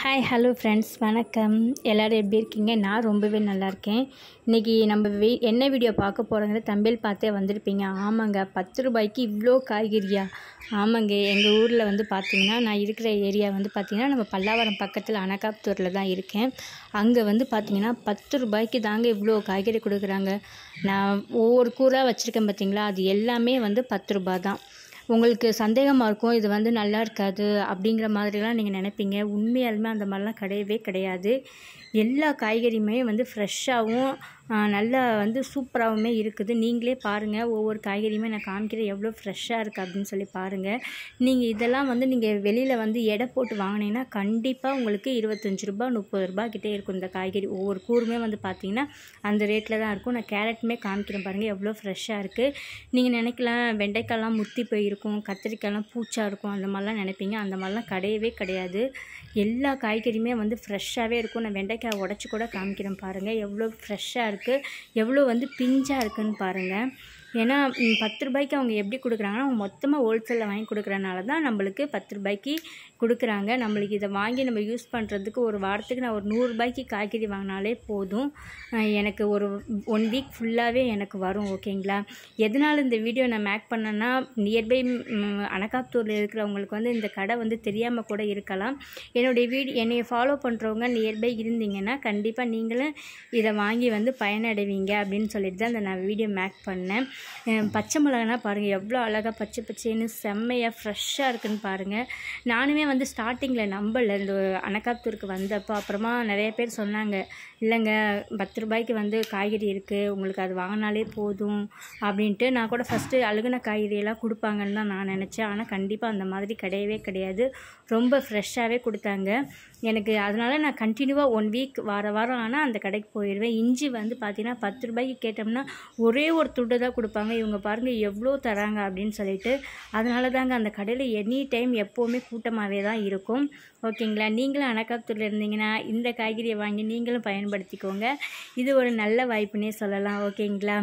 hi hello friends வணக்கம் எல்லோரும் எப்படி இருக்கீங்க நான் ரொம்பவே நல்லா இருக்கேன் இன்றைக்கி நம்ம வீ என்ன வீடியோ பார்க்க போகிறோங்கிற தம்பியில் பார்த்தே வந்திருப்பீங்க ஆமாங்க பத்து ரூபாய்க்கு இவ்வளோ காய்கறியா ஆமாங்க எங்கள் ஊரில் வந்து பார்த்திங்கன்னா நான் இருக்கிற ஏரியா வந்து பார்த்திங்கன்னா நம்ம பல்லாவரம் பக்கத்தில் அனகாப்தூரில் தான் இருக்கேன் அங்கே வந்து பார்த்திங்கன்னா பத்து ரூபாய்க்கு தாங்க இவ்வளோ காய்கறி கொடுக்குறாங்க நான் ஒவ்வொரு கூறாக வச்சுருக்கேன் பார்த்தீங்களா அது எல்லாமே வந்து பத்து ரூபா தான் உங்களுக்கு சந்தேகமாக இருக்கும் இது வந்து நல்லா இருக்காது அப்படிங்கிற மாதிரிலாம் நீங்கள் நினைப்பீங்க உண்மையாலுமே அந்த மாதிரிலாம் கிடையவே கிடையாது எல்லா காய்கறியுமே வந்து ஃப்ரெஷ்ஷாகவும் நல்லா வந்து சூப்பராகவுமே இருக்குது நீங்களே பாருங்கள் ஒவ்வொரு காய்கறியுமே நான் காமிக்கிறேன் எவ்வளோ ஃப்ரெஷ்ஷாக இருக்குது அப்படின்னு சொல்லி பாருங்கள் நீங்கள் இதெல்லாம் வந்து நீங்கள் வெளியில் வந்து எடை போட்டு வாங்கினீங்கன்னா கண்டிப்பாக உங்களுக்கு இருபத்தஞ்சி ரூபா முப்பது ரூபா கிட்டே இருக்கும் இந்த காய்கறி ஒவ்வொரு கூறுமே வந்து பார்த்திங்கன்னா அந்த ரேட்டில் தான் இருக்கும் நான் கேரட்டுமே காமிக்கிறேன் பாருங்கள் எவ்வளோ ஃப்ரெஷ்ஷாக இருக்குது நீங்கள் நினைக்கலாம் வெண்டைக்காய்லாம் முத்தி போயிருக்கும் கத்திரிக்காய்லாம் பூச்சா இருக்கும் அந்த மாதிரிலாம் நினைப்பீங்க அந்த மாதிரிலாம் கிடையவே கிடையாது எல்லா காய்கறியுமே வந்து ஃப்ரெஷ்ஷாகவே இருக்கும் நான் வெண்டைக்காய் உடச்சி கூட காமிக்கிறேன் பாருங்கள் எவ்வளோ ஃப்ரெஷ்ஷாக இருக்குது எவ்வளோ வந்து பிஞ்சாக இருக்குதுன்னு பாருங்கள் ஏன்னா ம், பத்து ரூபாய்க்கு அவங்க எப்படி கொடுக்குறாங்கன்னா அவங்க மொத்தமாக ஹோல்சேலில் வாங்கி கொடுக்குறனால தான் நம்மளுக்கு பத்து ரூபாய்க்கு கொடுக்குறாங்க நம்மளுக்கு இதை வாங்கி நம்ம யூஸ் பண்ணுறதுக்கு ஒரு வாரத்துக்கு நான் ஒரு நூறுரூபாய்க்கு காய்கறி வாங்கினாலே போதும் அஹ், எனக்கு ஒரு ஒன் வீக் ஃபுல்லாகவே எனக்கு வரும் ஓகேங்களா எதனால் இந்த வீடியோ நான் மேக் பண்ணேன்னா நியர்பை அனகாப்தூரில் இருக்கிறவங்களுக்கு வந்து இந்த கடை வந்து தெரியாமல் கூட இருக்கலாம் என்னுடைய வீடு என்னை ஃபாலோ பண்ணுறவங்க நியர்பை இருந்தீங்கன்னா கண்டிப்பாக நீங்களும் இதை வாங்கி வந்து பயனடைவீங்க அப்படின்னு சொல்லிட்டு தான் இந்த நான் வீடியோ மேக் பண்ணேன் அஹ் பச்சை மிளகானா பாருங்கள் எவ்வளோ அழகாக பச்சை பச்சைன்னு செம்மையாக ஃப்ரெஷ்ஷாக இருக்குன்னு பாருங்கள் நானுமே வந்து ஸ்டார்டிங்கில் நம்பல இந்த அனகாப்தூருக்கு வந்தப்போ அப்புறமா நிறைய பேர் சொன்னாங்க இல்லைங்க பத்து ரூபாய்க்கு வந்து காய்கறி இருக்குது உங்களுக்கு அது வாங்கினாலே போதும் அப்படின்ட்டு நான் கூட ஃபஸ்ட்டு அழுகுன காய்கறியெல்லாம் கொடுப்பாங்கன்னு தான் நான் நினச்சேன் ஆனால் கண்டிப்பாக அந்த மாதிரி கிடையவே கிடையாது ரொம்ப ஃப்ரெஷ்ஷாகவே கொடுத்தாங்க எனக்கு அதனால் நான் கண்டினியூவாக ஒன் வீக் வார வாரம் ஆனால் அந்த கடைக்கு போயிடுவேன் இஞ்சி வந்து பார்த்தீங்கன்னா பத்து ரூபாய்க்கு கேட்டோம்னா ஒரே ஒரு துண்டு தான் கொடுப்பாங்க இவங்க பாருங்கள் எவ்வளோ தராங்க அப்படின்னு சொல்லிட்டு அதனால தாங்க அந்த கடையில் எனி டைம் எப்போவுமே கூட்டமாகவே தான் இருக்கும் ஓகேங்களா நீங்களும் அனக்காத்தூரில் இருந்தீங்கன்னா இந்த காய்கறியை வாங்கி நீங்களும் பயன்படுத்திக்கோங்க இது ஒரு நல்ல வாய்ப்புன்னே சொல்லலாம் ஓகேங்களா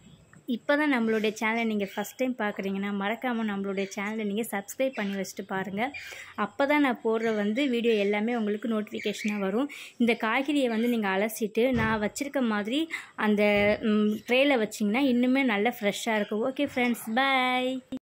இப்போ தான் நம்மளுடைய சேனலை நீங்கள் ஃபஸ்ட் டைம் பார்க்குறீங்கன்னா மறக்காமல் நம்மளுடைய சேனலை நீங்கள் சப்ஸ்கிரைப் பண்ணி வச்சுட்டு பாருங்கள் அப்போ தான் நான் போடுற வந்து வீடியோ எல்லாமே உங்களுக்கு நோட்டிஃபிகேஷனாக வரும் இந்த காய்கறியை வந்து நீங்கள் அலசிட்டு நான் வச்சுருக்க மாதிரி அந்த ட்ரேயில் வச்சிங்கன்னா இன்னுமே நல்லா ஃப்ரெஷ்ஷாக இருக்கும் ஓகே ஃப்ரெண்ட்ஸ் பை